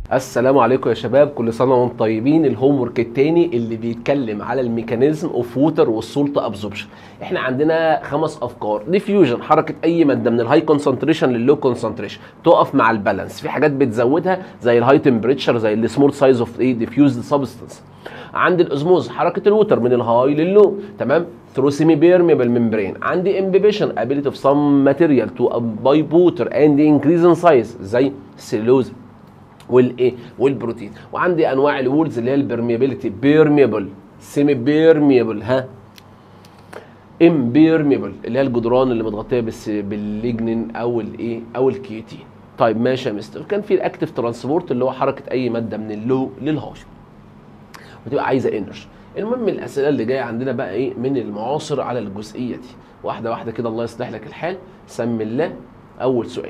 السلام عليكم يا شباب كل سنه وانتم طيبين الهوم ورك التاني اللي بيتكلم على الميكانيزم اوف ووتر والسولت ابزوربشن احنا عندنا خمس افكار ديفيوجن حركه اي ماده من الهاي كونسنتريشن لللو كونسنتريشن تقف مع البالانس في حاجات بتزودها زي الهاي تمبريتشر زي السمول سايز اوف ايه ديفيوزد سبستانس عند الازموز حركه الوتر من الهاي لللو تمام through semi-permeable membrane عندي imbibition ability of some material to absorb water and increase in size زي السلوز والايه والبروتين وعندي انواع الوولز اللي هي البرميابيليتي بيرميبل سيمي بيرميبل ها امبيرميبل اللي هي الجدران اللي متغطيه بس بالليجنين او الايه او الكيوتين طيب ماشي يا مستر كان في الاكتف ترانسبورت اللي هو حركه اي ماده من اللو للهاي وتبقى عايزه انرجي المهم الاسئله اللي جايه عندنا بقى ايه من المعاصر على الجزئيه دي واحده واحده كده الله يصلح لك الحال سمي الله اول سؤال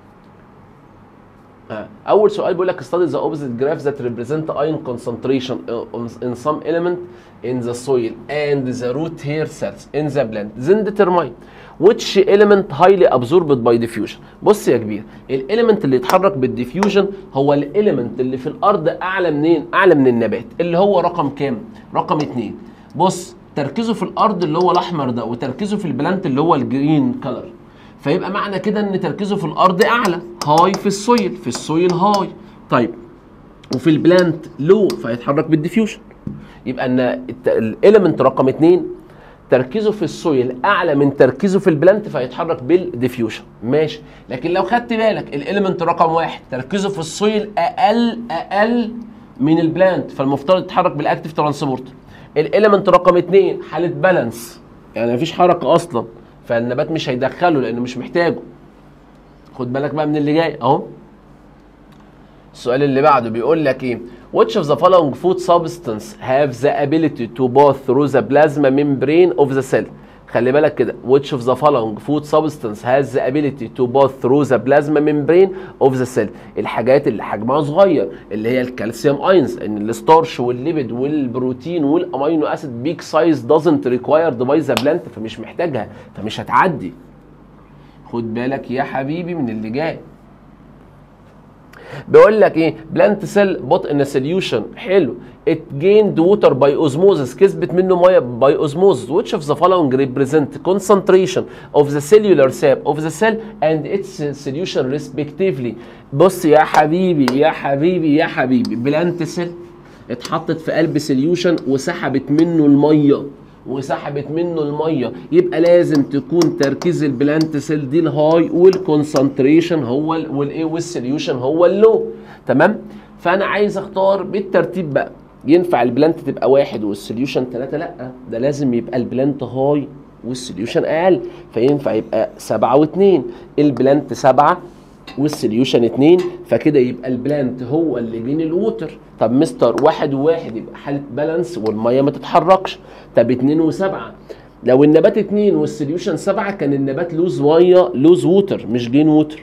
اول سؤال بيقول لك study the opposite graphs that represent ion concentration in some element in the soil and the root hair cells in the plant then determine which element highly absorbed by diffusion بص يا كبير الاليمنت اللي يتحرك بالديفيوجن هو الاليمنت اللي في الارض اعلى منين اعلى من النبات اللي هو رقم كام رقم اتنين بص تركيزه في الارض اللي هو الاحمر ده وتركيزه في البلانت اللي هو الجرين كلر فيبقى معنى كده ان تركيزه في الارض اعلى هاي في السويل في السويل هاي طيب وفي البلانت لو فيتحرك بالديفيوجن يبقى ان الاليمنت رقم اتنين تركيزه في السويل اعلى من تركيزه في البلانت فيتحرك بالديفيوجن ماشي لكن لو خدت بالك الاليمنت رقم واحد تركيزه في السويل اقل اقل من البلانت فالمفترض يتحرك بالاكتيف ترانسبورت الاليمنت رقم اتنين حاله بالانس يعني مفيش حركه اصلا فالنبات مش هيدخله لانه مش محتاجه خد بالك بقى من اللي جاي اهو السؤال اللي بعده بيقول لك ايه which of the following food substance have the ability to pass through the plasma membrane of the cell خلي بالك كده which of the following food substance has the ability to pass through the plasma membrane of the cell الحاجات اللي حجمها صغير اللي هي الكالسيوم اينز ان الستارش والليبيد والبروتين والامينو اسيد بيك سايز doesn't required by the plant فمش محتاجها فمش هتعدي خد بالك يا حبيبي من اللي جاي بيقول لك ايه بلانت سيل بوت ان سوليوشن حلو ات جيند ووتر باي اوزموزس كسبت منه ميه باي اوزموزس which of the following represent concentration of the cellular sap of the cell and its solution respectively بص يا حبيبي يا حبيبي يا حبيبي بلانت سيل اتحطت في قلب سوليوشن وسحبت منه الميه وسحبت منه الميه يبقى لازم تكون تركيز البلانت سيل دي الهاي والكونسنتريشن هو والايه والسوليوشن هو اللو تمام فانا عايز اختار بالترتيب بقى ينفع البلانت تبقى واحد والسوليوشن ثلاثة لا ده لازم يبقى البلانت هاي والسوليوشن اقل فينفع يبقى سبعة واثنين البلانت سبعة والسوليوشن اتنين فكده يبقى البلانت هو اللي بين الووتر طب مستر واحد وواحد يبقى حالة بالانس والمية ما تتحركش طب اتنين وسبعة لو النبات اتنين والسوليوشن سبعة كان النبات لوز مية لوز ووتر مش جين ووتر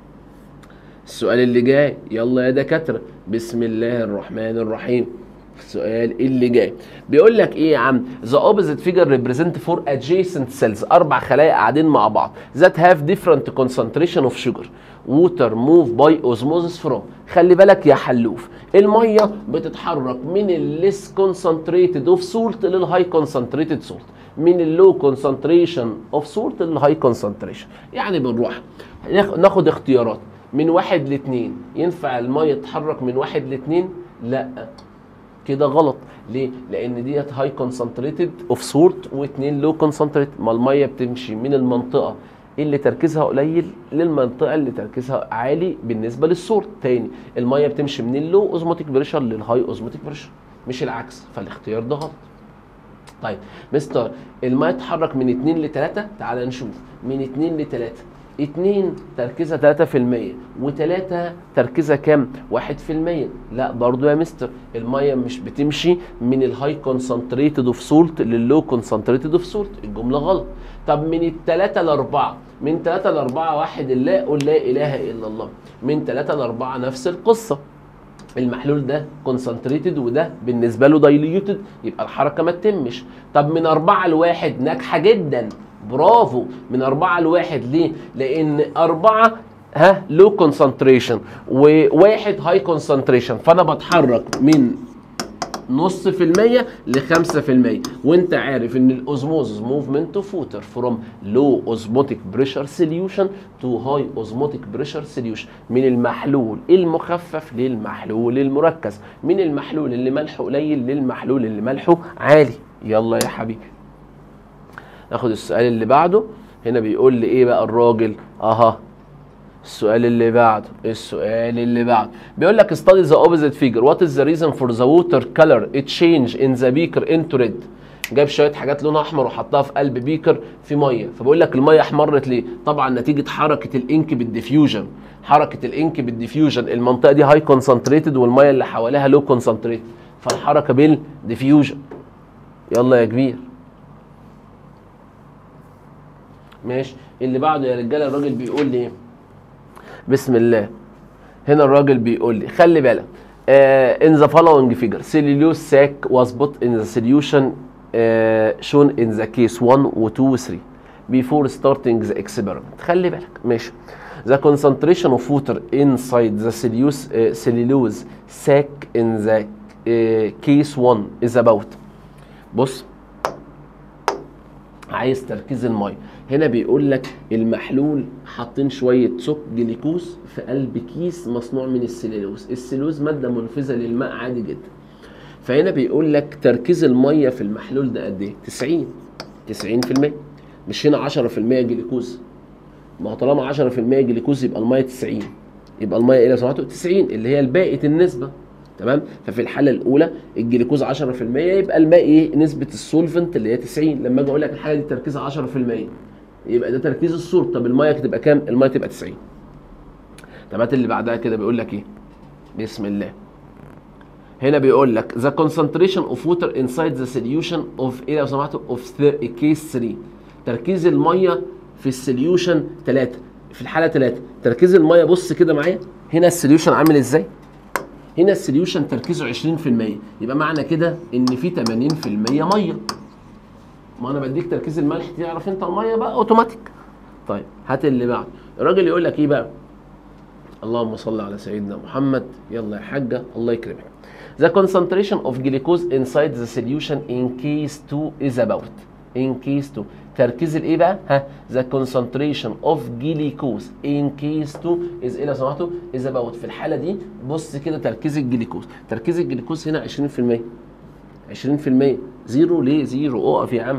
السؤال اللي جاي يلا يا دكاترة بسم الله الرحمن الرحيم السؤال اللي جاي بيقول لك ايه يا عم ذا اوبوزيت فيجر ريبريزنت فور ادجيسنت سيلز اربع خلايا قاعدين مع بعض ذات هاف ديفرنت كونسنتريشن اوف شوجر ووتر موف باي اوزموزس فروم خلي بالك يا حلوف الميه بتتحرك من الليس كونسنتريتد اوف سولت للهاي كونسنتريتد سولت من اللو كونسنتريشن اوف سولت للهاي كونسنتريشن يعني بنروح ناخد اختيارات من واحد لاثنين ينفع الميه تتحرك من واحد لاثنين لا كده غلط ليه؟ لان ديت هاي كونسنتريتد اوف سورت واثنين لو كونسنتريت ما الميه بتمشي من المنطقه اللي تركيزها قليل للمنطقه اللي تركيزها عالي بالنسبه للسورت تاني الميه بتمشي من اللو اوزموتيك بريشر للهاي اوزموتيك بريشر مش العكس فالاختيار ده غلط طيب مستر الميه تتحرك من 2 ل 3 تعال نشوف من 2 ل 3 اتنين تركيزها 3% وتلاتة تركيزها كام؟ واحد في المية لا برضو يا مستر المية مش بتمشي من الهاي كونسنتريتد اوف سولت لللو كونسنتريتد اوف سولت الجملة غلط طب من التلاتة لأربعة من تلاتة لأربعة واحد الله قل لا إله إلا الله من تلاتة لأربعة نفس القصة المحلول ده كونسنتريتد وده بالنسبة له دايليوتد يبقى الحركة ما تتمش طب من أربعة لواحد ناجحة جدا برافو من أربعة لواحد ليه؟ لأن أربعة ها لو كونسنتريشن وواحد هاي كونسنتريشن فانا بتحرك من نص في المية لخمسة في المية وانت عارف ان الاوزموزس موفمنت اوف ووتر فروم لو اوزموتيك بريشر سوليوشن تو هاي اوزموتيك بريشر سوليوشن من المحلول المخفف للمحلول المركز من المحلول اللي ملحه قليل للمحلول اللي ملحه عالي يلا يا حبيبي ناخد السؤال اللي بعده هنا بيقول لي ايه بقى الراجل اها السؤال اللي بعده السؤال اللي بعده بيقول لك study the opposite figure what is the reason for the water color it change in the beaker into red جاب شويه حاجات لونها احمر وحطها في قلب بيكر في ميه فبقول لك الميه احمرت ليه طبعا نتيجه حركه الانك بالديفيوجن حركه الانك بالديفيوجن المنطقه دي هاي كونسنتريتد والميه اللي حواليها لو كونسنتريتد فالحركه بالديفيوجن يلا يا كبير ماشي اللي بعده يا رجاله الراجل بيقول لي ايه بسم الله هنا الراجل بيقول لي خلي بالك uh, in the following figure cellulose sac was put in the solution uh, shown in the case 1 و 2 و 3 before starting the experiment خلي بالك ماشي the concentration of water inside the cellulose, uh, cellulose sac in the uh, case 1 is about بص عايز تركيز الميه هنا بيقول لك المحلول حاطين شويه سك جليكوز في قلب كيس مصنوع من السليلوز السلوز ماده منفذه للماء عادي جدا فهنا بيقول لك تركيز الميه في المحلول ده قد ايه 90 90% مش هنا 10% جليكوز ما هو طالما 10% جليكوز يبقى الميه 90 يبقى الميه ايه لو سمحتوا 90 اللي هي الباقي النسبه تمام ففي الحاله الاولى الجليكوز 10% يبقى الماء ايه نسبه السولفنت اللي هي 90 لما اجي اقول لك الحاجه دي تركيزها 10% يبقى ده تركيز الصور طب الميه تبقى كام الميه تبقى 90 طب هات اللي بعدها كده بيقول لك ايه بسم الله هنا بيقول لك the concentration of water inside the solution of ايه لو سمحتوا of case 3 تركيز الميه في السوليوشن 3 في الحاله 3 تركيز الميه بص كده معايا هنا السوليوشن عامل ازاي هنا السوليوشن تركيزه 20% يبقى معنى كده ان في 80% ميه ما انا بديك تركيز الملح تعرف انت الميه بقى اوتوماتيك طيب هات اللي بعده الراجل يقول لك ايه بقى اللهم صل على سيدنا محمد يلا يا حاجه الله يكرمك The concentration of glucose inside the solution in case 2 is about in case 2 تركيز الايه بقى؟ ها the concentration of glucose in case 2 is ايه لو سمحتوا؟ is about في الحاله دي بص كده تركيز الجليكوز تركيز الجليكوز هنا 20% 20% زيرو ليه زيرو اقف يا عم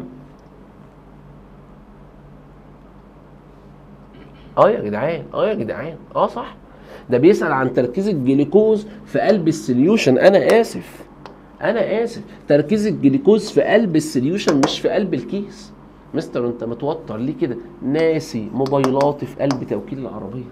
اه يا جدعان اه يا جدعان اه صح ده بيسأل عن تركيز الجليكوز في قلب السوليوشن انا اسف انا اسف تركيز الجليكوز في قلب السوليوشن مش في قلب الكيس مستر انت متوتر ليه كده ناسي موبايلاتي في قلب توكيل العربيه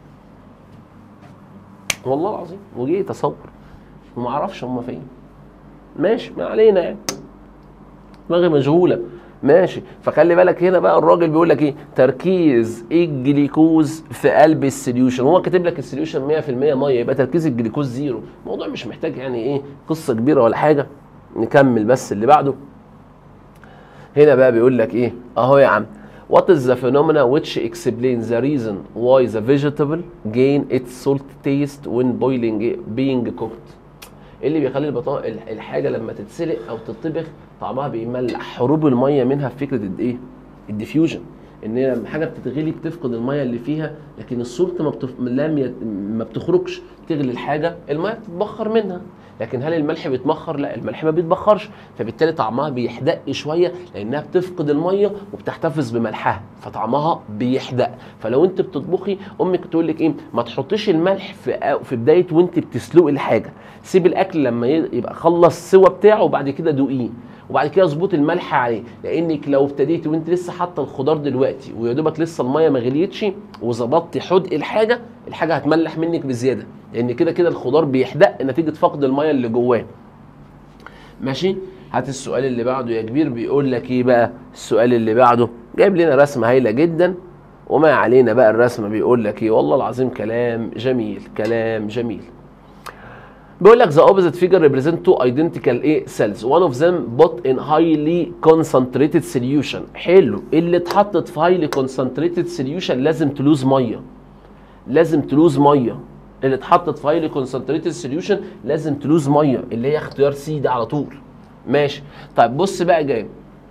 والله العظيم وجيت اصور وما اعرفش هم فين ماشي ما علينا يعني دماغي مشغوله ماشي فخلي بالك هنا بقى الراجل بيقول لك ايه تركيز الجليكوز في قلب السوليوشن هو كاتب لك السوليوشن 100% ميه يبقى تركيز الجليكوز زيرو الموضوع مش محتاج يعني ايه قصه كبيره ولا حاجه نكمل بس اللي بعده هنا بقى بيقول لك ايه اهو يا عم What is the phenomena which explains the reason why the vegetable gain its salt taste when boiling being cooked ايه اللي بيخلي البطاطا الحاجه لما تتسلق او تطبخ طعمها بيملح هروب الميه منها في فكره الايه الديفيوجن ان لما حاجه بتتغلي بتفقد الميه اللي فيها لكن السلط ما بتف... لم يت... ما بتخرجش تغلي الحاجه الميه بتتبخر منها لكن هل الملح بيتبخر لا الملح ما بيتبخرش فبالتالي طعمها بيحدق شويه لانها بتفقد الميه وبتحتفظ بملحها فطعمها بيحدق فلو انت بتطبخي امك تقول لك ايه ما تحطيش الملح في في بدايه وانت بتسلقي الحاجه سيب الاكل لما يبقى خلص سوا بتاعه وبعد كده دوقيه وبعد كده اظبط الملح عليه لانك لو ابتديتي وانت لسه حاطه الخضار دلوقتي ويا دوبك لسه الميه ما غليتش وظبطتي حدق الحاجه الحاجه هتملح منك بزياده لان كده كده الخضار بيحدق نتيجه فقد الميه اللي جواه ماشي هات السؤال اللي بعده يا كبير بيقول لك ايه بقى السؤال اللي بعده جايب لنا رسمه هايله جدا وما علينا بقى الرسمه بيقول لك ايه والله العظيم كلام جميل كلام جميل بيقول لك the opposite figure represent two identical ايه cells one of them put in highly concentrated solution حلو اللي اتحطت في highly concentrated solution لازم تلوز ميه لازم تلوز ميه اللي اتحطت في هايلي كونسنتريتد سوليوشن لازم تلوز ميه اللي هي اختيار سي ده على طول ماشي طيب بص بقى جاي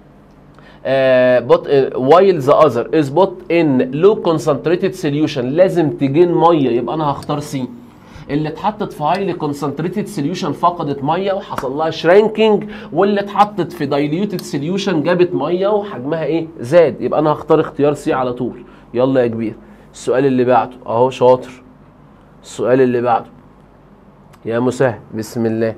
بوت وايل ذا اذر از بوت ان لو كونسنتريتد سوليوشن لازم تجين ميه يبقى انا هختار سي اللي اتحطت في هايلي كونسنتريتد سوليوشن فقدت ميه وحصل لها شرانكينج واللي اتحطت في دايليوتد سوليوشن جابت ميه وحجمها ايه زاد يبقى انا هختار اختيار سي على طول يلا يا كبير السؤال اللي بعده اهو شاطر السؤال اللي بعده يا مسهل بسم الله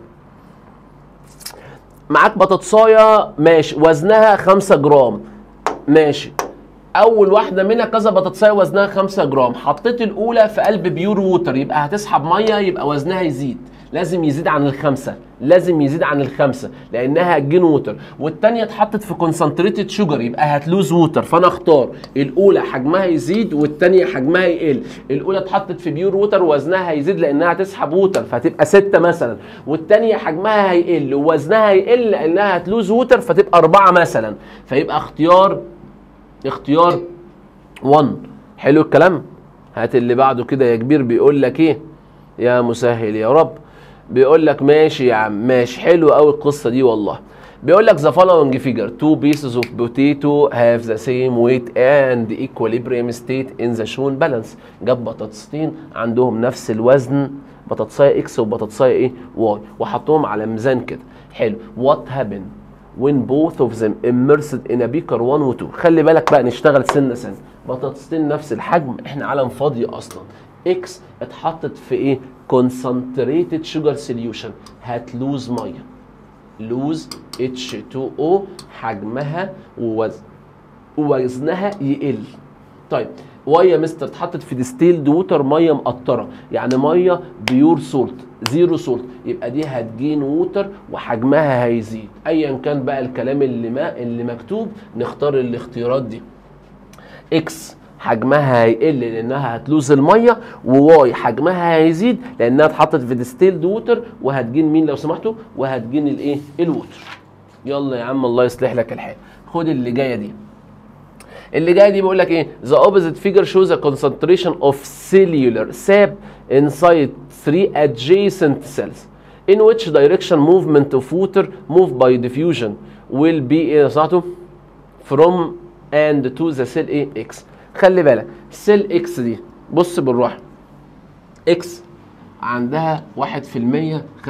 معاك بطاطسايه ماشي وزنها 5 جرام ماشي اول واحده منها كذا بطاطسايه وزنها 5 جرام حطيت الاولى في قلب بيور ووتر يبقى هتسحب ميه يبقى وزنها يزيد لازم يزيد عن الخمسه لازم يزيد عن الخمسه لانها هتجين ووتر والثانيه اتحطت في كونسنتريتد شوجر يبقى هتلوز ووتر فانا اختار الاولى حجمها يزيد والثانيه حجمها يقل الاولى اتحطت في بيور ووتر وزنها هيزيد لانها هتسحب ووتر فهتبقى ستة مثلا والثانيه حجمها هيقل ووزنها هيقل لانها هتلوز ووتر فتبقى أربعة مثلا فيبقى اختيار اختيار 1 حلو الكلام هات اللي بعده كده يا كبير بيقول لك ايه يا مسهل يا رب بيقول لك ماشي يا عم ماشي حلو قوي القصه دي والله بيقول لك the following figure two pieces of potato have the same weight and equilibrium state in the shown balance جاب بطاطستين عندهم نفس الوزن بطاطسايه اكس وبطاطسايه ايه واي وحطهم على ميزان كده حلو what happened when both of them immersed in a beaker 1 و 2 خلي بالك بقى نشتغل سنه سنه بطاطستين نفس الحجم احنا عالم فاضي اصلا اكس اتحطت في ايه concentrated sugar solution هتلوز ميه لوز H2O حجمها ووزن ووزنها يقل طيب واي يا مستر اتحطت في ديستيلد ووتر ميه مقطره يعني ميه بيور سولت زيرو سولت يبقى دي هتجين ووتر وحجمها هيزيد ايا كان بقى الكلام اللي ما اللي مكتوب نختار الاختيارات دي اكس حجمها هيقل لانها هتلوز الميه وواي حجمها هيزيد لانها اتحطت في ديستيلد ووتر وهتجين مين لو سمحتوا وهتجين الايه الووتر يلا يا عم الله يصلح لك الحال خد اللي جايه دي اللي جايه دي بيقول لك ايه the opposite figure shows a concentration of cellular sap inside three adjacent cells in which direction movement of water moved by diffusion will be ايه صحته from and to the cell ايه x خلي بالك سيل اكس دي بص بالراحه اكس عندها 1% 5% 3%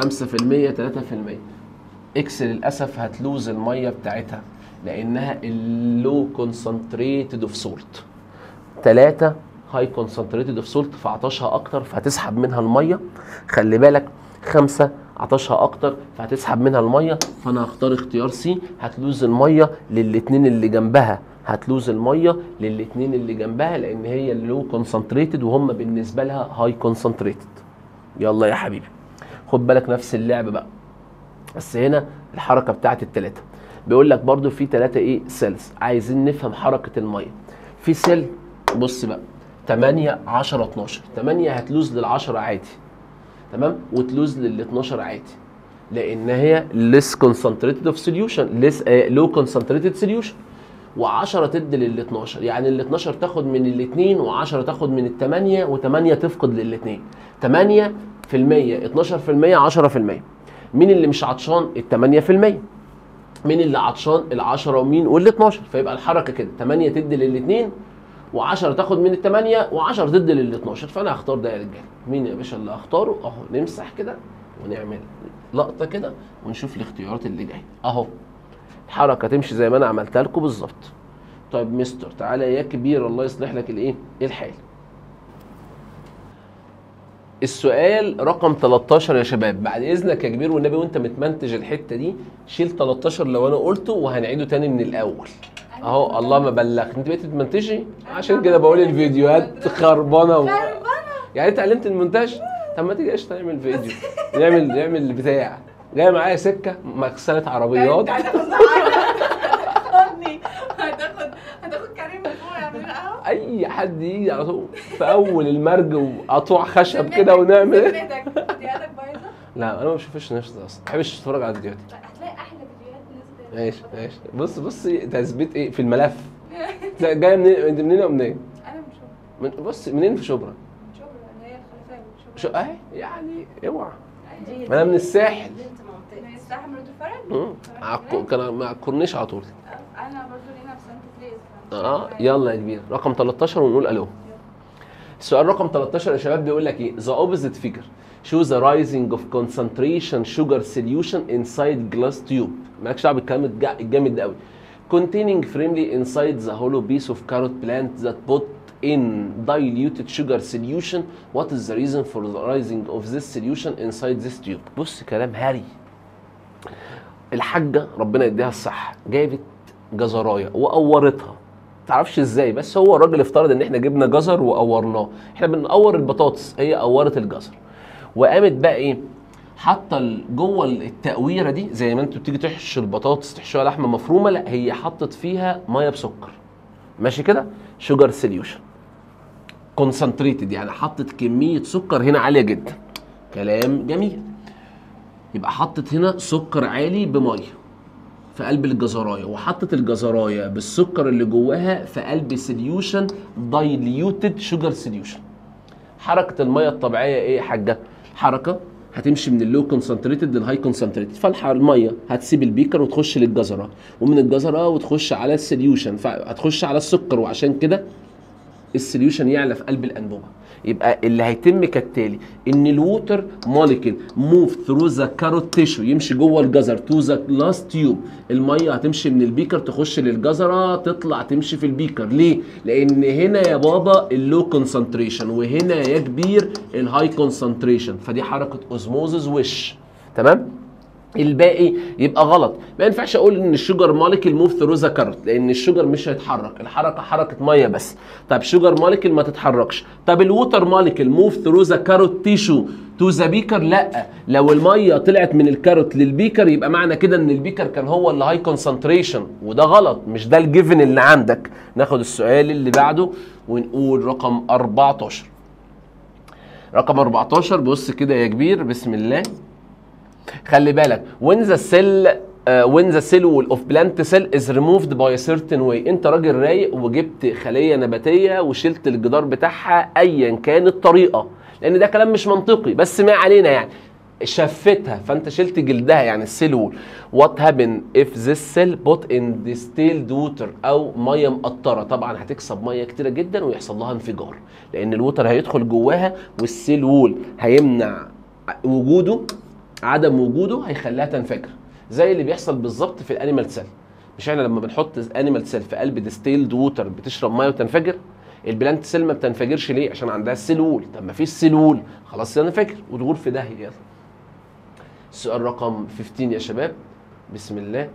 اكس للاسف هتلوز الميه بتاعتها لانها اللو كونسنتريتد اوف سولت 3 هاي كونسنتريتد اوف سولت فعطشها اكتر فهتسحب منها الميه خلي بالك خمسة عطشها اكتر فهتسحب منها الميه فانا هختار اختيار سي هتلوز الميه للاتنين اللي جنبها هتلوز الميه للاتنين اللي جنبها لان هي اللو كونسنتريتد وهم بالنسبه لها هاي كونسنتريتد يلا يا حبيبي خد بالك نفس اللعب بقى بس هنا الحركه بتاعت التلاته بيقول لك برضو في تلاته ايه سيلز عايزين نفهم حركه الميه في سيل بص بقى 8 10 12 8 هتلوز لل10 عادي تمام وتلوز لل12 عادي لان هي less concentrated of solution less uh, low concentrated solution و10 تدي لل 12 يعني ال 12 تاخد من الاثنين و10 تاخد من الثمانية و8 تفقد للاثنين 8 في المية 12 في المية 10 في المية مين اللي مش عطشان ال 8 في المية مين اللي عطشان ال 10 ومين وال 12 فيبقى الحركه كده 8 تدي للاثنين و10 تاخد من الثمانية و10 تدي لل 12 فانا هختار ده يا رجاله مين يا باشا اللي هختاره اهو نمسح كده ونعمل لقطه كده ونشوف الاختيارات اللي جايه اهو الحركه تمشي زي ما انا عملتها لكم بالظبط طيب مستر تعالى يا كبير الله يصلح لك الايه الحال السؤال رقم 13 يا شباب بعد اذنك يا كبير والنبي وانت متمنتج الحته دي شيل 13 لو انا قلته وهنعيده تاني من الاول اهو الله ما بلغت انت بقيت تمنتجي عشان كده بقول الفيديوهات خربانه و... يعني انت علمت المونتاج طب ما تيجي قشطه نعمل فيديو نعمل نعمل بتاع جاي معايا سكه مغسله عربيات هتاخد هتاخد هتاخد كريم من فوق يعمل لنا قهوه اي حد يجي على طول في اول المرج وقطوع خشب كده ونعمل ذمتك فيديوهاتك بايظه لا انا ما بشوفش نفسي اصلا ما بحبش اتفرج على الفيديوهات لا، هتلاقي احلى فيديوهات نزلت ماشي ماشي بص بص تثبيت ايه في الملف جايه منين انت منين ومنين انا مش هو من بص منين في شبرا مش هو شو اهي يعني اوعى دي- انا من الساحل دي انت منطقة من الساحل مرات الفرج مم. على الكو- كان مع الكورنيش على طول انا برضو هنا في سانت تريز اه يلا يا كبير رقم 13 ونقول الو السؤال رقم 13 يا شباب بيقول لك ايه the opposite figure show the rising of concentration sugar solution inside glass tube مالكش دعوه بالكلام الج- الجامد ده قوي containing firmly inside the hollow piece of carrot plant that put in diluted sugar solution what is the reason for the rising of this solution inside this tube بص كلام هاري الحاجه ربنا يديها الصحه جابت جزرايه وقورتها تعرفش ازاي بس هو الراجل افترض ان احنا جبنا جزر وقورناه احنا بنقور البطاطس هي قورت الجزر وقامت بقى ايه حاطه ال- جوه التقويره دي زي ما انتوا بتيجي تحشوا البطاطس تحشوها لحمه مفرومه لا هي حطت فيها ميه بسكر ماشي كده شوجر سوليوشن كونسنتريتد يعني حطت كميه سكر هنا عاليه جدا كلام جميل يبقى حطت هنا سكر عالي بميه في قلب الجزرايه وحطت الجزرايه بالسكر اللي جواها في قلب سوليوشن دايليوتد شوجر سوليوشن حركه الميه الطبيعيه ايه يا حاجه حركه هتمشي من اللو كونسنتريتد للهاي كونسنتريتد فالميه هتسيب البيكر وتخش للجزره ومن الجزره وتخش على السوليوشن فهتخش على السكر وعشان كده السوليوشن يعلى في قلب الانبوبه يبقى اللي هيتم كالتالي ان الووتر موليكول موف ثرو ذا كاروت تيشو يمشي جوه الجزر تو ذا جلاس تيوب الميه هتمشي من البيكر تخش للجزره تطلع تمشي في البيكر ليه لان هنا يا بابا اللو كونسنتريشن وهنا يا كبير الهاي كونسنتريشن فدي حركه اوزموزز وش تمام الباقي يبقى غلط ما ينفعش اقول ان الشوجر موليكول موف ثرو ذا كارت لان الشوجر مش هيتحرك الحركه حركه ميه بس طب شوجر موليكول ما تتحركش طب الووتر موليكول موف ثرو ذا كاروت تيشو تو ذا بيكر لا لو الميه طلعت من الكاروت للبيكر يبقى معنى كده ان البيكر كان هو اللي هاي كونسنتريشن وده غلط مش ده الجيفن اللي عندك ناخد السؤال اللي بعده ونقول رقم 14 رقم 14 بص كده يا كبير بسم الله خلي بالك when the cell uh, when the cell wall of plant cell is removed by a certain way انت راجل رايق وجبت خليه نباتيه وشلت الجدار بتاعها ايا كانت الطريقه لان ده كلام مش منطقي بس ما علينا يعني شفتها فانت شلت جلدها يعني السيل وول وات هابن اف ذس سيل بوت ان ديستيلد ووتر او ميه مقطره طبعا هتكسب ميه كتيره جدا ويحصل لها انفجار لان الووتر هيدخل جواها والسيل وول هيمنع وجوده عدم وجوده هيخليها تنفجر زي اللي بيحصل بالظبط في الانيمال سيل مش احنا لما بنحط انيمال سيل في قلب ديستيلد ووتر بتشرب ميه وتنفجر البلانت سيل ما بتنفجرش ليه عشان عندها السيل وول طب ما فيش سيل وول خلاص تنفجر وتغور في داهيه يلا السؤال رقم 15 يا شباب بسم الله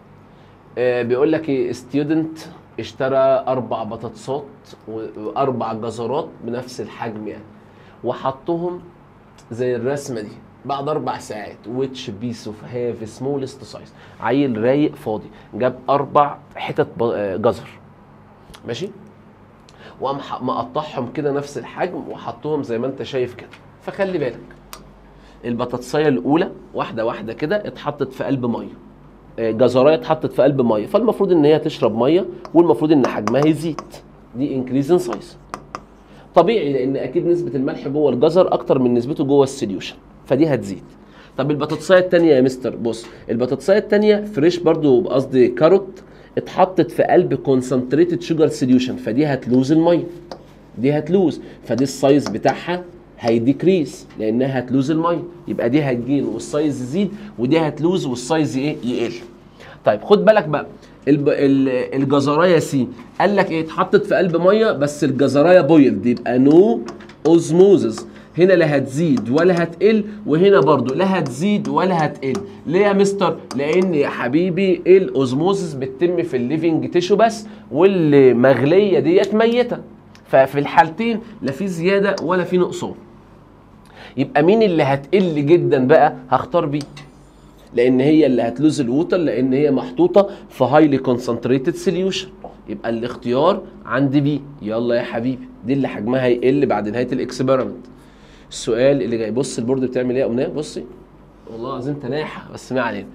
آه بيقول لك ايه ستودنت اشترى اربع بطاطسات و- واربع جزرات بنفس الحجم يعني وحطهم زي الرسمه دي بعد اربع ساعات which piece of have smallest size عيل رايق فاضي جاب اربع حتت ب- آه، جزر ماشي وقام ح- مقطعهم كده نفس الحجم وحطهم زي ما انت شايف كده فخلي بالك البطاطسايه الاولى واحده واحده كده اتحطت في قلب ميه آه، جزرايه اتحطت في قلب ميه فالمفروض ان هي تشرب ميه والمفروض ان حجمها يزيد دي انكريز ان سايز طبيعي لان اكيد نسبه الملح جوه الجزر اكتر من نسبته جوه السوليوشن فدي هتزيد طب البطاطسايه التانية يا مستر بص البطاطسايه التانية فريش برضو قصدي كاروت اتحطت في قلب كونسنتريتد شوجر سوليوشن فدي هتلوز الميه دي هتلوز فدي السايز بتاعها هيديكريس لانها هتلوز الميه يبقى دي هتجين والسايز يزيد ودي هتلوز والسايز ايه يقل طيب خد بالك بقى الب... ال- الجزرايه سي قال لك ايه اتحطت في قلب ميه بس الجزرايه بويلد يبقى نو اوزموزس هنا لا هتزيد ولا هتقل وهنا برضو لا هتزيد ولا هتقل ليه يا مستر لان يا حبيبي الاوزموزس بتتم في الليفنج تيشو بس واللي مغليه ديت ميته ففي الحالتين لا في زياده ولا في نقصان يبقى مين اللي هتقل جدا بقى هختار بيه لان هي اللي هتلوز الووتر لان هي محطوطه في هايلي كونسنتريتد سوليوشن يبقى الاختيار عند بي يلا يا حبيبي دي اللي حجمها هيقل بعد نهايه الاكسبيرمنت السؤال اللي جاي بص البورد بتعمل ايه يا امنيه بصي والله العظيم تناحه بس ما علينا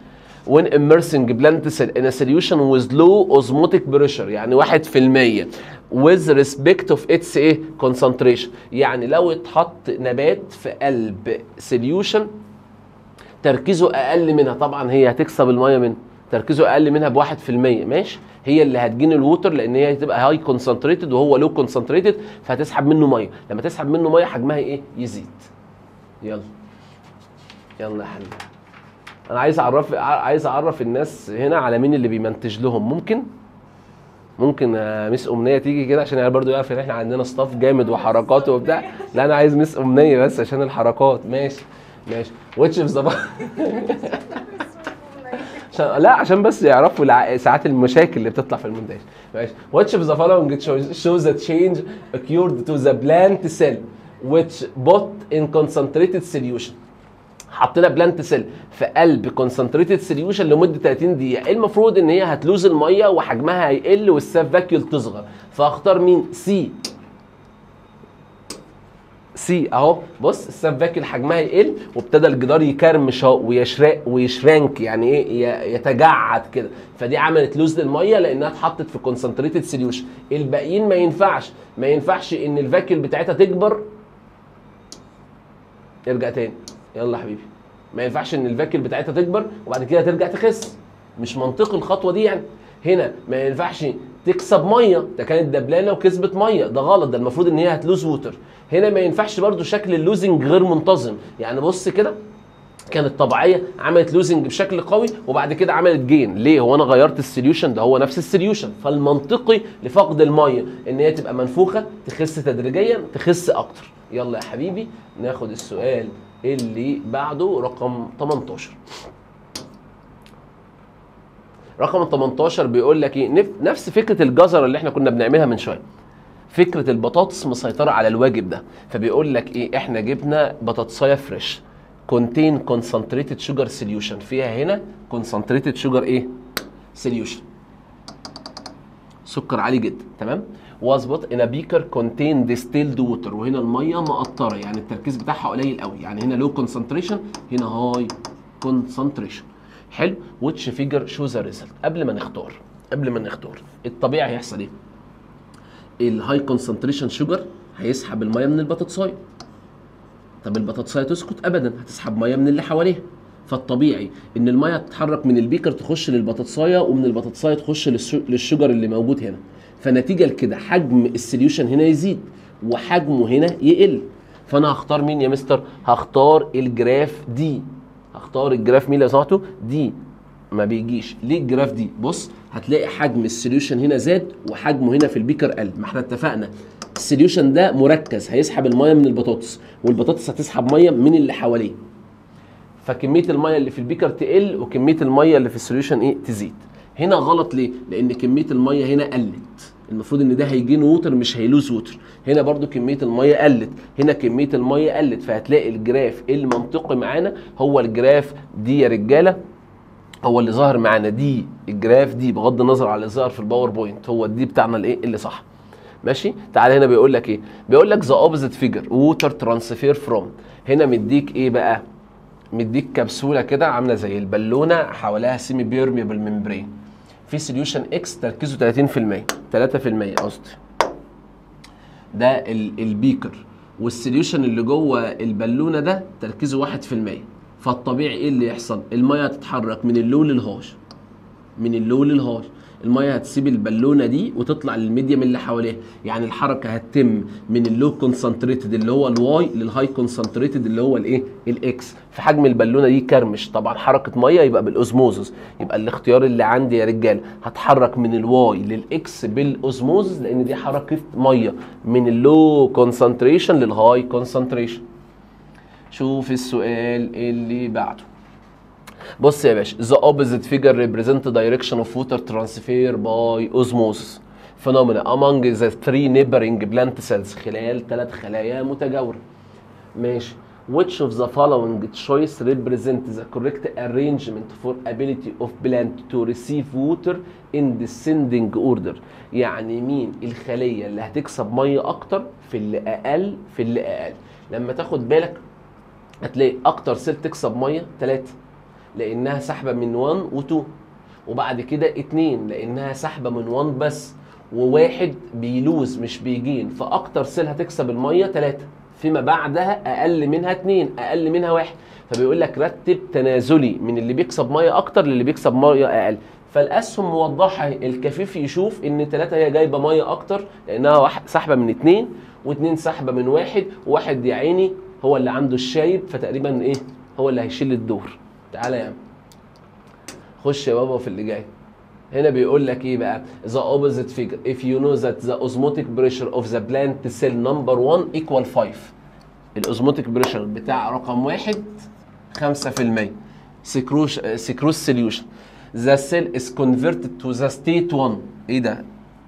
when immersing plant cell in a solution with low osmotic pressure يعني 1% with respect of its ايه concentration يعني لو اتحط نبات في قلب solution تركيزه اقل منها طبعا هي هتكسب الميه منه تركيزه اقل منها ب 1% ماشي هي اللي هتجين الووتر لان هي هتبقى هاي كونسنتريتد وهو لو كونسنتريتد فهتسحب منه ميه لما تسحب منه ميه حجمها ايه يزيد يلا يلا يا حبيبي انا عايز اعرف عايز اعرف الناس هنا على مين اللي بيمنتج لهم ممكن ممكن آه، ميس امنيه تيجي كده عشان هي برضو يعرف ان احنا عندنا ستاف جامد وحركات وبتاع لا انا عايز ميس امنيه بس عشان الحركات ماشي ماشي واتش اوف ذا عشان لا عشان بس يعرفوا الع... ساعات المشاكل اللي بتطلع في المونتاج ماشي which of the following shows, shows a change occurred to the plant cell which put in concentrated solution حطينا بلانت سيل في قلب كونسنتريتد سوليوشن لمده 30 دقيقه المفروض ان هي هتلوز الميه وحجمها هيقل والساف فاكيول تصغر فاختار مين سي سي اهو بص الساف فاكيول حجمها يقل وابتدى الجدار يكرمش اهو ويشرق ويشرانك يعني ايه ي- يتجعد كده فدي عملت لوز للميه لانها اتحطت في كونسنتريتد سوليوشن الباقيين ما ينفعش ما ينفعش ان الفاكيول بتاعتها تكبر ارجع تاني يلا يا حبيبي ما ينفعش ان الفاكيول بتاعتها تكبر وبعد كده ترجع تخس مش منطقي الخطوه دي يعني هنا ما ينفعش تكسب ميه ده كانت دبلانه وكسبت ميه ده غلط ده المفروض ان هي هتلوز ووتر هنا ما ينفعش برضو شكل اللوزنج غير منتظم يعني بص كده كانت طبيعيه عملت لوزنج بشكل قوي وبعد كده عملت جين ليه هو انا غيرت السوليوشن ده هو نفس السوليوشن فالمنطقي لفقد الميه ان هي تبقى منفوخه تخس تدريجيا تخس اكتر يلا يا حبيبي ناخد السؤال اللي بعده رقم 18 رقم 18 بيقول لك ايه نف- نفس فكره الجزره اللي احنا كنا بنعملها من شويه فكره البطاطس مسيطره على الواجب ده فبيقول لك ايه احنا جبنا بطاطسايه فريش كونتين كونسنتريتد شوجر سوليوشن فيها هنا كونسنتريتد شوجر ايه سوليوشن سكر عالي جدا تمام واظبط ان بيكر كونتين ديستيلد ووتر وهنا الميه مقطره يعني التركيز بتاعها قليل قوي يعني هنا لو كونسنتريشن هنا هاي كونسنتريشن حلو واتش فيجر شو ذا ريزلت قبل ما نختار قبل ما نختار الطبيعي هيحصل ايه الهاي كونسنتريشن شوجر هيسحب الميه من البطاطسايه طب البطاطسايه تسكت ابدا هتسحب ميه من اللي حواليها فالطبيعي ان الميه تتحرك من البيكر تخش للبطاطسايه ومن البطاطسايه تخش للشو- للشجر اللي موجود هنا فنتيجه لكده حجم السوليوشن هنا يزيد وحجمه هنا يقل فانا هختار مين يا مستر هختار الجراف دي هختار الجراف مين لو سمحتوا دي ما بيجيش ليه الجراف دي بص هتلاقي حجم السوليوشن هنا زاد وحجمه هنا في البيكر قل ما احنا اتفقنا السوليوشن ده مركز هيسحب الميه من البطاطس والبطاطس هتسحب ميه من اللي حواليه فكميه الميه اللي في البيكر تقل وكميه الميه اللي في السوليوشن ايه تزيد هنا غلط ليه لان كميه الميه هنا قلت المفروض ان ده هيجين ووتر مش هيلوز ووتر هنا برضو كميه الميه قلت هنا كميه الميه قلت فهتلاقي الجراف المنطقي معانا هو الجراف دي يا رجاله هو اللي ظاهر معانا دي الجراف دي بغض النظر على اللي ظاهر في الباوربوينت هو الدي بتاعنا الايه اللي صح ماشي تعال هنا بيقول لك ايه بيقول لك ذا اوبزيت فيجر ووتر ترانسفير فروم هنا مديك ايه بقى مديك كبسوله كده عامله زي البالونه حواليها سيمي بيرميبل ممبرين في سوليوشن اكس تركيزه 30% 3% قصدي ده ال- البيكر والسوليوشن اللي جوه البالونه ده تركيزه 1% فالطبيعي ايه اللي يحصل الميه هتتحرك من اللو للهاش من اللو للهاش الميه هتسيب البالونه دي وتطلع للميديم اللي حواليها يعني الحركه هتتم من اللو كونسنتريتد اللي هو الواي للهاي كونسنتريتد اللي هو الايه الاكس في حجم البالونه دي كرمش طبعا حركه ميه يبقى بالاوزموزس يبقى الاختيار اللي عندي يا رجاله هتحرك من الواي للاكس بالاوزموزس لان دي حركه ميه من اللو كونسنتريشن للهاي كونسنتريشن شوف السؤال اللي بعده بص يا باشا the opposite figure represent the direction of water transfer by osmosis phenomena among the three neighboring plant cells خلال ثلاث خلايا متجاورة ماشي which of the following choice represent the correct arrangement for ability of plant to receive water in descending order يعني مين الخلية اللي هتكسب مية أكتر في اللي أقل في اللي أقل لما تاخد بالك هتلاقي أكتر سيل تكسب مية ثلاثة لانها سحبه من 1 و2 وبعد كده 2 لانها سحبه من 1 بس وواحد بيلوز مش بيجين فاكتر سيل هتكسب الميه 3 فيما بعدها اقل منها 2 اقل منها واحد فبيقول لك رتب تنازلي من اللي بيكسب ميه اكتر للي بيكسب ميه اقل فالاسهم موضحه أهي. الكفيف يشوف ان 3 هي جايبه ميه اكتر لانها واحد سحبه من 2 و2 سحبه من واحد وواحد يا عيني هو اللي عنده الشايب فتقريبا ايه هو اللي هيشيل الدور تعالى يا عم خش يا بابا في اللي جاي هنا بيقول لك ايه بقى the opposite figure if you know that the osmotic pressure of the plant cell number 1 equal 5 الاوزموتيك بريشر بتاع رقم واحد 5% سكروش سكروس سوليوشن the cell is converted to the state 1 ايه ده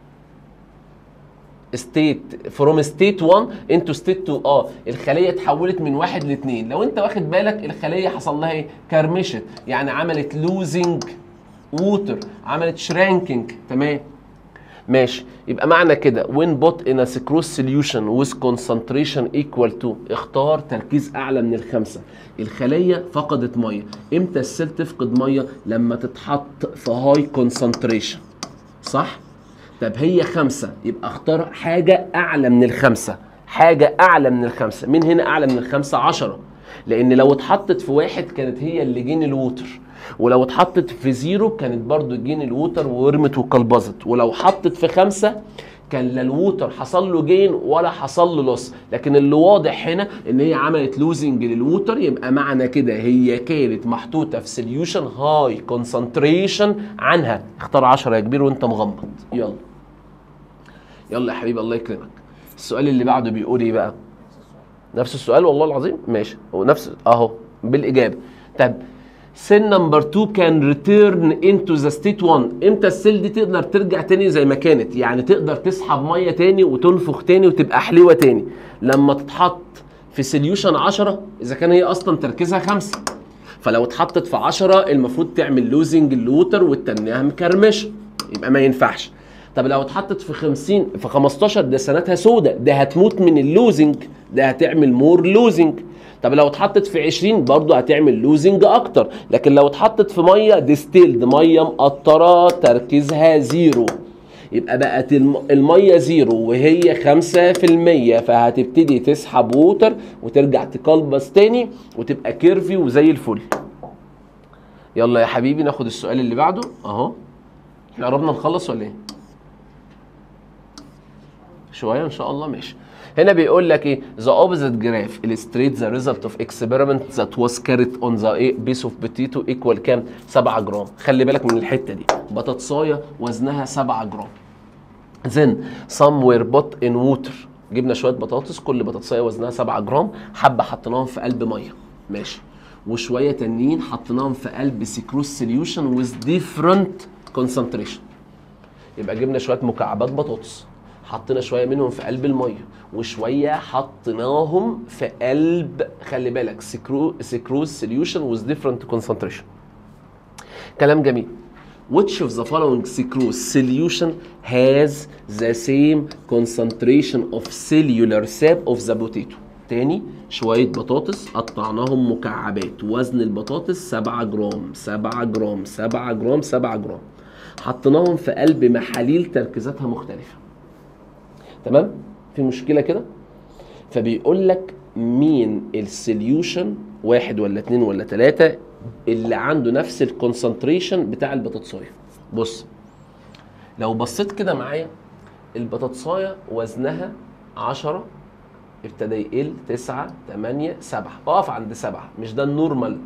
ستيت فروم ستيت 1 انتو ستيت 2 اه الخليه اتحولت من واحد لاثنين لو انت واخد بالك الخليه حصل لها ايه كرمشت يعني عملت لوزنج ووتر عملت شرانكينج تمام ماشي يبقى معنى كده when put in a sucrose solution with concentration equal to اختار تركيز اعلى من الخمسه الخليه فقدت ميه امتى السيل تفقد ميه لما تتحط في هاي concentration صح طب هي خمسة يبقى اختار حاجة أعلى من الخمسة حاجة أعلى من الخمسة مين هنا أعلى من الخمسة عشرة لأن لو اتحطت في واحد كانت هي اللي جين الووتر ولو اتحطت في زيرو كانت برضو جين الووتر ورمت وقلبظت ولو حطت في خمسة كان لا الووتر حصل له جين ولا حصل له لوس لكن اللي واضح هنا ان هي عملت لوزنج للووتر يبقى معنى كده هي كانت محطوطه في سوليوشن هاي كونسنتريشن عنها اختار 10 يا كبير وانت مغمض يلا يلا يا حبيبي الله يكرمك السؤال اللي بعده بيقول ايه بقى نفس السؤال والله العظيم ماشي هو نفس اهو بالاجابه طب سيل نمبر 2 كان ريتيرن انتو ذا ستيت 1 امتى السيل دي تقدر ترجع تاني زي ما كانت يعني تقدر تسحب ميه تاني وتنفخ تاني وتبقى حلوه تاني لما تتحط في سوليوشن 10 اذا كان هي اصلا تركيزها 5 فلو اتحطت في 10 المفروض تعمل لوزنج اللوتر والتنيها مكرمشه يبقى ما ينفعش طب لو اتحطت في 50 في 15 ده سنتها سودة ده هتموت من اللوزنج ده هتعمل مور لوزنج طب لو اتحطت في 20 برضه هتعمل لوزنج اكتر لكن لو اتحطت في ميه ديستيلد ميه مقطره تركيزها زيرو يبقى بقت الم- الميه زيرو وهي 5% فهتبتدي تسحب ووتر وترجع تقلبس تاني وتبقى كيرفي وزي الفل يلا يا حبيبي ناخد السؤال اللي بعده اهو احنا قربنا نخلص ولا ايه شويه ان شاء الله ماشي هنا بيقول لك ايه the opposite graph illustrates the result of experiment that was carried on the ايه piece of potato equal كام 7 جرام خلي بالك من الحته دي بطاطسايه وزنها 7 جرام then some were put in water جبنا شويه بطاطس كل بطاطسايه وزنها 7 جرام حبه حطيناهم في قلب ميه ماشي وشويه تانيين حطيناهم في قلب سكروس سوليوشن with different concentration يبقى جبنا شويه مكعبات بطاطس حطينا شويه منهم في قلب الميه وشويه حطيناهم في قلب خلي بالك سكرو سكروز سوليوشن وذ ديفرنت كونسنتريشن كلام جميل which of the following sucrose solution has the same concentration of cellular sap of the potato تاني شوية بطاطس قطعناهم مكعبات وزن البطاطس 7 جرام 7 جرام 7 جرام 7 جرام حطيناهم في قلب محاليل تركيزاتها مختلفة تمام في مشكلة كده فبيقول لك مين السوليوشن واحد ولا اتنين ولا تلاتة اللي عنده نفس الكونسنتريشن بتاع البطاطسايه بص لو بصيت كده معايا البطاطسايه وزنها 10 ابتدى يقل 9 8 7 اقف عند 7 مش ده النورمال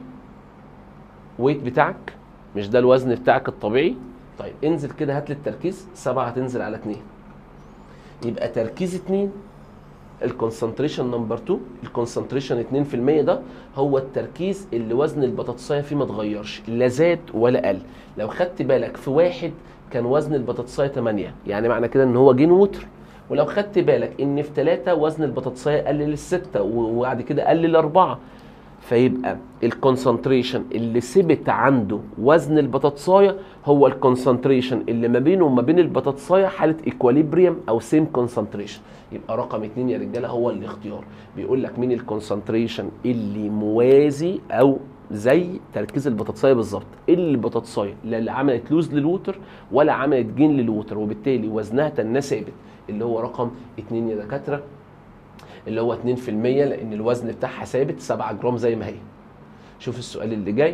ويت بتاعك مش ده الوزن بتاعك الطبيعي طيب انزل كده هات لي التركيز 7 هتنزل على 2 يبقى تركيز 2 الكونسنتريشن نمبر 2 الكونسنتريشن 2% ده هو التركيز اللي وزن البطاطسايه فيه ما اتغيرش لا زاد ولا قل لو خدت بالك في واحد كان وزن البطاطسايه 8 يعني معنى كده ان هو جين ووتر ولو خدت بالك ان في 3 وزن البطاطسايه قل للستة وبعد كده قل للأربعة فيبقى الكونسنتريشن اللي ثبت عنده وزن البطاطسايه هو الكونسنتريشن اللي ما بينه وما بين البطاطسايه حاله ايكواليبريم او سيم كونسنتريشن يبقى رقم اتنين يا رجاله هو الاختيار بيقول لك مين الكونسنتريشن اللي موازي او زي تركيز البطاطسايه بالظبط البطاطسايه لا اللي عملت لوز للوتر ولا عملت جين للوتر وبالتالي وزنها تناه ثابت اللي هو رقم 2 يا دكاتره اللي هو 2% لان الوزن بتاعها ثابت 7 جرام زي ما هي شوف السؤال اللي جاي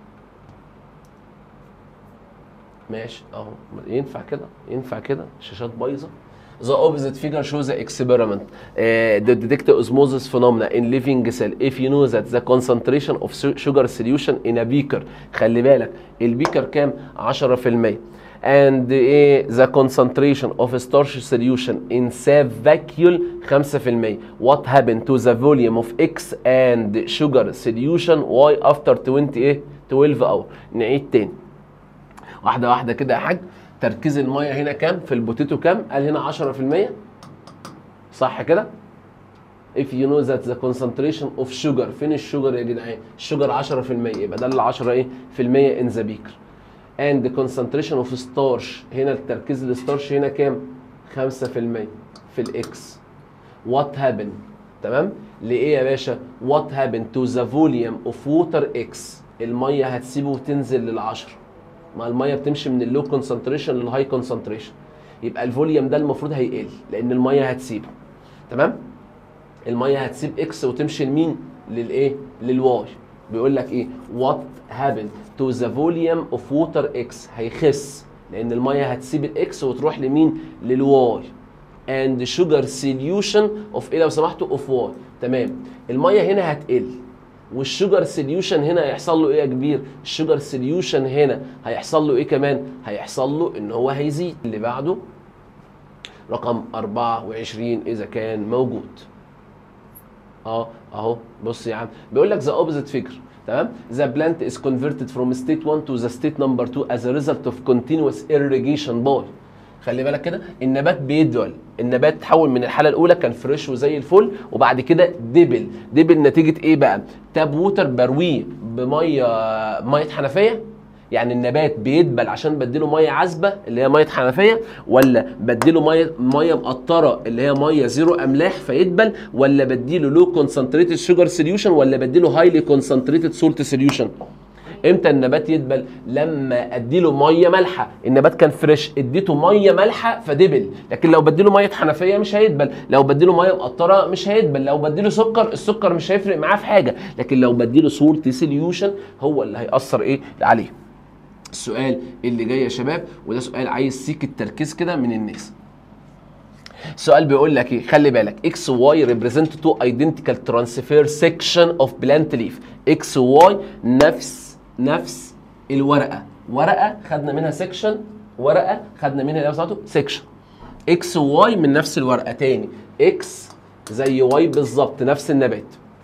ماشي اهو ينفع كده ينفع كده شاشات بايظه The opposite figure shows the experiment uh, that detect osmosis phenomena in living cell if you know that the concentration of su- sugar solution in a beaker خلي بالك البيكر كام 10% and ايه the concentration of starch solution in sav vacuole 5% what happened to the volume of X and sugar solution Y after 20 ايه 12 hour نعيد تاني واحده واحده كده يا حاج تركيز الميه هنا كام في البوتيتو كام قال هنا 10% صح كده if you know that the concentration of sugar فين الشوجر يا جدعان الشوجر 10% يبقى ده ال 10 ايه في المية in the beaker and the concentration of starch هنا التركيز الستارش هنا كام 5% في الاكس what happened تمام لايه يا باشا what happened to the volume of water x الميه هتسيبه وتنزل للعشرة ما الميه بتمشي من اللو كونسنتريشن للهاي كونسنتريشن يبقى الفوليوم ده المفروض هيقل لان الميه هتسيبه تمام الميه هتسيب اكس وتمشي لمين للايه للواي بيقول لك ايه وات هابن تو ذا فوليوم اوف ووتر اكس هيخس لان الميه هتسيب الاكس وتروح لمين للواي اند شوجر سوليوشن اوف ايه لو سمحتوا اوف واي تمام الميه هنا هتقل والشوجر سوليوشن هنا هيحصل له ايه يا كبير الشوجر سوليوشن هنا هيحصل له ايه كمان هيحصل له ان هو هيزيد اللي بعده رقم 24 اذا كان موجود اه اهو بص يا عم بيقول لك ذا اوبوزيت فيجر تمام ذا بلانت از converted from state 1 to the state number 2 as a result of continuous irrigation by خلي بالك كده النبات بيدول النبات تحول من الحاله الاولى كان فريش وزي الفل وبعد كده دبل دبل نتيجه ايه بقى تاب ووتر برويه بميه ميه حنفيه يعني النبات بيدبل عشان بديله ميه عذبه اللي هي ميه حنفيه ولا بديله ميه ميه مقطره اللي هي ميه زيرو املاح فيدبل ولا بديله لو كونسنتريتد شوجر سوليوشن ولا بديله هايلي كونسنتريتد سولت سوليوشن امتى النبات يدبل لما اديله ميه مالحه النبات كان فريش اديته ميه مالحه فدبل لكن لو بديله ميه حنفيه مش هيدبل لو بديله ميه مقطره مش هيدبل لو بديله سكر السكر مش هيفرق معاه في حاجه لكن لو بديله سولت سوليوشن هو اللي هيأثر ايه عليه السؤال اللي جاي يا شباب وده سؤال عايز سيك التركيز كده من الناس السؤال بيقول لك ايه خلي بالك اكس واي ريبريزنت تو ايدنتيكال ترانسفير سيكشن اوف بلانت ليف اكس واي نفس نفس الورقه ورقه خدنا منها سيكشن ورقه خدنا منها اللي بتاعته سيكشن اكس واي من نفس الورقه تاني اكس زي واي بالظبط نفس النبات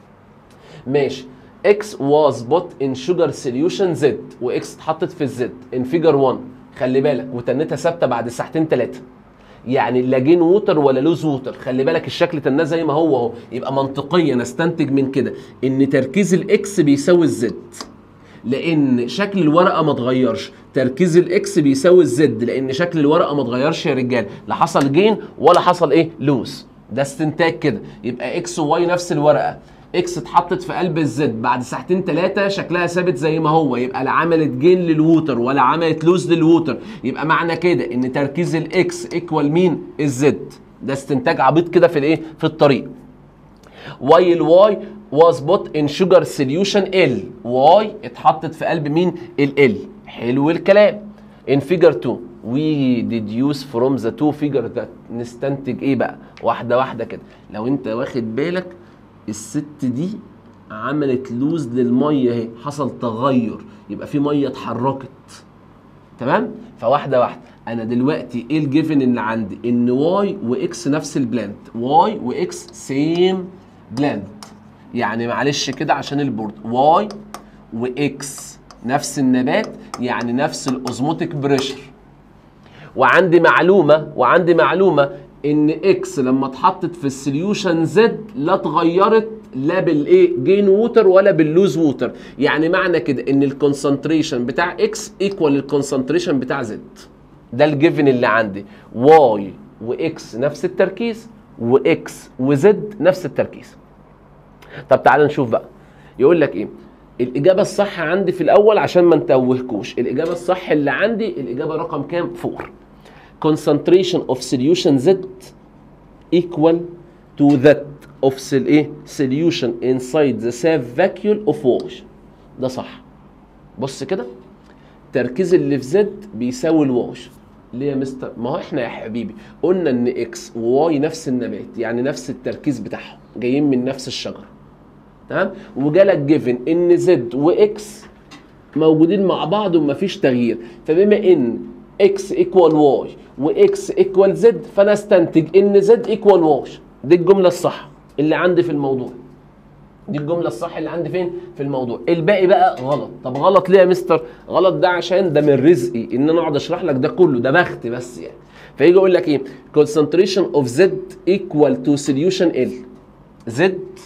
ماشي اكس was put in sugar solution Z واكس اتحطت في الزد in figure 1 خلي بالك وتنتها ثابته بعد ساعتين ثلاثه يعني لا جين ووتر ولا لوز ووتر خلي بالك الشكل تناه زي ما هو اهو يبقى منطقيا استنتج من كده ان تركيز الاكس بيساوي الزد لان شكل الورقه ما اتغيرش تركيز الاكس بيساوي الزد لان شكل الورقه ما اتغيرش يا رجال لا حصل جين ولا حصل ايه لوز ده استنتاج كده يبقى اكس وواي نفس الورقه اكس اتحطت في قلب الزد بعد ساعتين ثلاثه شكلها ثابت زي ما هو يبقى لا عملت جين للووتر ولا عملت لوز للووتر يبقى معنى كده ان تركيز الاكس ايكوال مين الزد ده استنتاج عبيط كده في الايه في الطريق while y was put in sugar solution L y اتحطت في قلب مين ال L حلو الكلام in figure 2 we deduce from the two figure that نستنتج ايه بقى واحده واحده كده لو انت واخد بالك الست دي عملت لوز للميه اهي حصل تغير يبقى في ميه اتحركت تمام فواحده واحده انا دلوقتي ايه الجيفن اللي عندي ان واي واكس نفس البلانت واي واكس سيم بلانت يعني معلش كده عشان البورد واي واكس نفس النبات يعني نفس الاوزموتيك بريشر وعندي معلومه وعندي معلومه ان اكس لما اتحطت في السوليوشن زد لا اتغيرت لا بالايه جين ووتر ولا باللوز ووتر يعني معنى كده ان الكونسنتريشن بتاع اكس ايكوال الكونسنتريشن بتاع زد ده الجيفن اللي عندي واي واكس نفس التركيز واكس وزد نفس التركيز طب تعال نشوف بقى يقول لك ايه الاجابه الصح عندي في الاول عشان ما نتوهكوش الاجابه الصح اللي عندي الاجابه رقم كام 4 concentration of solution Z equal to that of cell ايه solution inside the safe vacuole of wash ده صح بص كده تركيز اللي في زد بيساوي الواش ليه يا مستر ما هو احنا يا حبيبي قلنا ان اكس وواي نفس النبات يعني نفس التركيز بتاعهم جايين من نفس الشجره تمام وجالك جيفن ان زد واكس موجودين مع بعض ومفيش تغيير فبما ان اكس ايكوال واي واكس ايكوال زد فانا استنتج ان زد ايكوال واش دي الجمله الصح اللي عندي في الموضوع دي الجمله الصح اللي عندي فين في الموضوع الباقي بقى غلط طب غلط ليه يا مستر غلط ده عشان ده من رزقي ان انا اقعد اشرح لك ده كله ده بخت بس يعني فيجي يقول لك ايه concentration of z equal to solution l z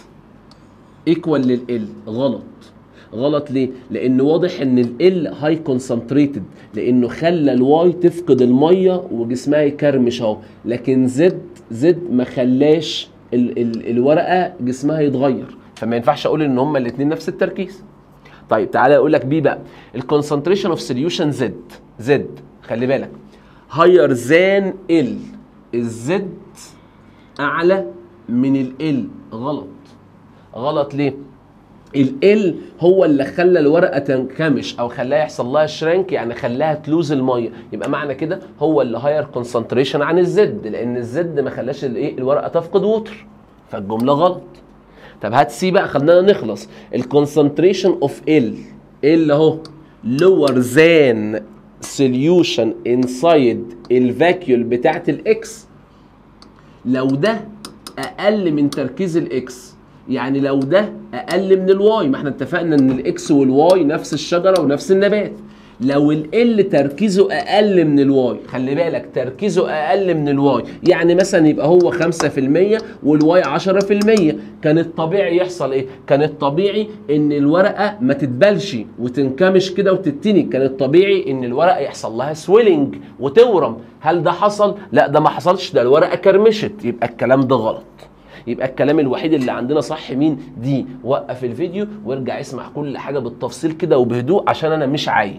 equal لل L غلط غلط ليه؟ لأن واضح إن ال L هاي كونسنتريتد لأنه خلى الواي تفقد المية وجسمها يكرمش أهو لكن زد زد ما خلاش ال ال الورقة جسمها يتغير فما ينفعش أقول إن هما الاتنين نفس التركيز طيب تعالى أقول لك بيه بقى الكونسنتريشن اوف سوليوشن زد زد خلي بالك هاير ذان ال الزد أعلى من ال L غلط غلط ليه؟ ال هو اللي خلى الورقه تنكمش او خلاها يحصل لها شرانك يعني خلاها تلوز الميه يبقى معنى كده هو اللي هاير كونسنتريشن عن الزد لان الزد ما خلاش الايه الورقه تفقد ووتر فالجمله غلط طب هات سي بقى خلينا نخلص الكونسنتريشن اوف ال ال اهو لور ذان سوليوشن انسايد الفاكيول بتاعت الاكس لو ده اقل من تركيز الاكس يعني لو ده اقل من الواي ما احنا اتفقنا ان الاكس والواي نفس الشجره ونفس النبات لو ال تركيزه اقل من الواي خلي بالك تركيزه اقل من الواي يعني مثلا يبقى هو 5% والواي 10% كان الطبيعي يحصل ايه كان الطبيعي ان الورقه ما تتبلش وتنكمش كده وتتني كان الطبيعي ان الورقه يحصل لها سويلنج وتورم هل ده حصل لا ده ما حصلش ده الورقه كرمشت يبقى الكلام ده غلط يبقى الكلام الوحيد اللي عندنا صح مين دي وقف الفيديو وارجع اسمع كل حاجه بالتفصيل كده وبهدوء عشان انا مش عايد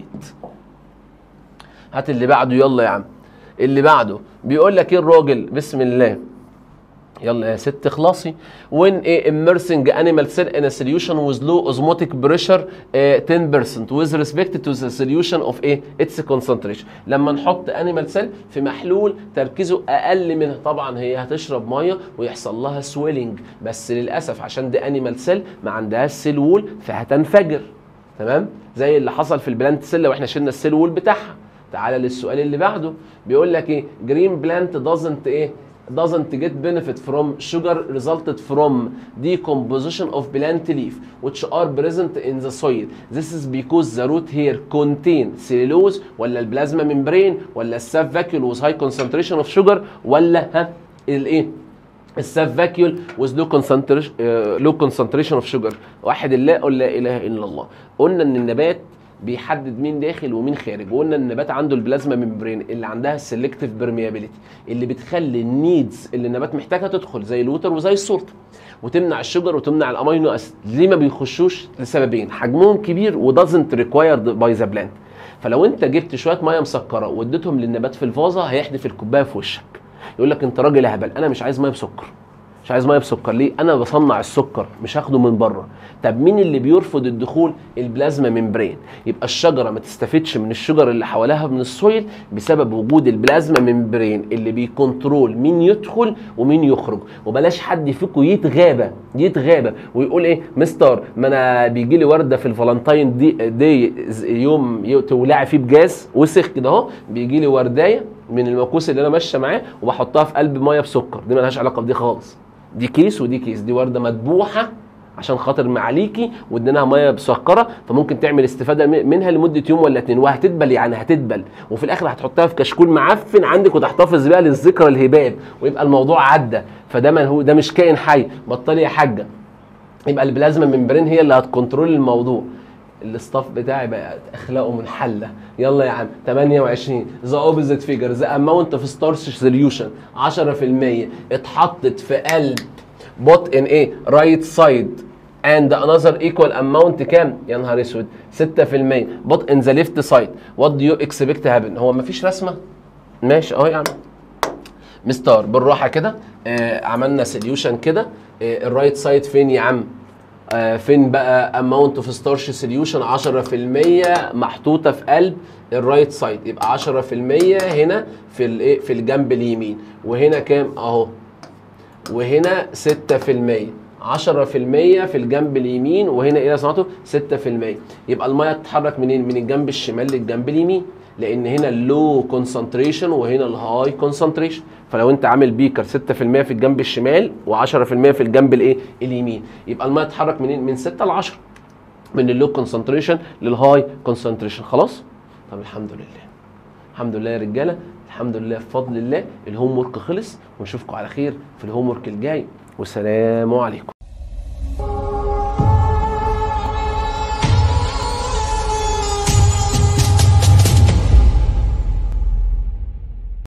هات اللي بعده يلا يا عم اللي بعده بيقول لك ايه الراجل بسم الله يلا يا ست اخلصي when a immersing animal cell in a solution with low osmotic pressure uh, 10% with respect to the solution of a its concentration لما نحط animal cell في محلول تركيزه اقل منها طبعا هي هتشرب ميه ويحصل لها swelling بس للاسف عشان دي animal cell ما عندهاش سيل وول فهتنفجر تمام زي اللي حصل في البلانت سيل لو احنا شلنا السيل وول بتاعها تعالى للسؤال اللي بعده بيقول لك ايه green plant doesn't ايه doesn't get benefit from sugar resulted from decomposition of plant leaf which are present in the soil this is because the root here contain cellulose ولا البلازما membrane ولا الساف vacuole with high concentration of sugar ولا ها الايه الساف فاكيول with low concentration uh, low concentration of sugar واحد الله قل لا اله الا الله قلنا ان النبات بيحدد مين داخل ومين خارج وقلنا ان النبات عنده البلازما ممبرين اللي عندها السلكتيف برميابيليتي اللي بتخلي النيدز اللي النبات محتاجها تدخل زي الوتر وزي السولت وتمنع الشجر وتمنع الامينو اسيد ليه ما بيخشوش لسببين حجمهم كبير ودازنت ريكوايرد باي ذا بلانت فلو انت جبت شويه ميه مسكره واديتهم للنبات في الفازه هيحدف الكوبايه في وشك يقول لك انت راجل اهبل انا مش عايز ميه بسكر مش عايز ميه بسكر ليه انا بصنع السكر مش هاخده من بره طب مين اللي بيرفض الدخول البلازما ممبرين يبقى الشجره ما تستفدش من الشجر اللي حواليها من السويل بسبب وجود البلازما ممبرين اللي بيكنترول مين يدخل ومين يخرج وبلاش حد فيكم يتغابى يتغابى ويقول ايه مستر ما انا بيجي لي ورده في الفالنتاين دي, دي يوم تولعي فيه بجاز وسخ كده اهو بيجي لي وردايه من الموكوس اللي انا ماشيه معاه وبحطها في قلب ميه بسكر دي ملهاش علاقه بدي خالص دي كيس ودي كيس دي ورده مذبوحه عشان خاطر معاليكي واديناها ميه مسكره فممكن تعمل استفاده منها لمده يوم ولا اتنين وهتدبل يعني هتدبل وفي الاخر هتحطها في كشكول معفن عندك وتحتفظ بيها للذكرى الهباب ويبقى الموضوع عدى فده ما هو ده مش كائن حي بطلي يا حاجه يبقى البلازما ممبرين هي اللي هتكنترول الموضوع الاستاف بتاعي بقى اخلاقه منحله يلا يا عم 28 ذا اوبوزيت فيجر ذا اماونت اوف ستارش سوليوشن 10% اتحطت في قلب بوت ان ايه رايت سايد and another equal amount كام يا نهار اسود 6% but in the left side what do you expect happen هو مفيش رسمه ماشي اهو يا عم مستر بالراحه كده آه عملنا سوليوشن كده آه الرايت سايد فين يا عم آه فين بقى اماونت اوف ستارش سوليوشن 10% محطوطه في قلب الرايت سايد يبقى 10% هنا في الايه في الجنب اليمين وهنا كام اهو وهنا 6% 10% في الجنب اليمين وهنا ايه يا سمعتوا 6% يبقى الميه تتحرك منين من الجنب الشمال للجنب اليمين لان هنا اللو كونسنتريشن وهنا الهاي كونسنتريشن فلو انت عامل بيكر 6% في الجنب الشمال و10% في الجنب الايه اليمين يبقى الميه تتحرك منين من 6 ل 10 من اللو كونسنتريشن للهاي كونسنتريشن خلاص طب الحمد لله الحمد لله يا رجاله الحمد لله بفضل الله الهوم ورك خلص ونشوفكم على خير في الهوم ورك الجاي والسلام عليكم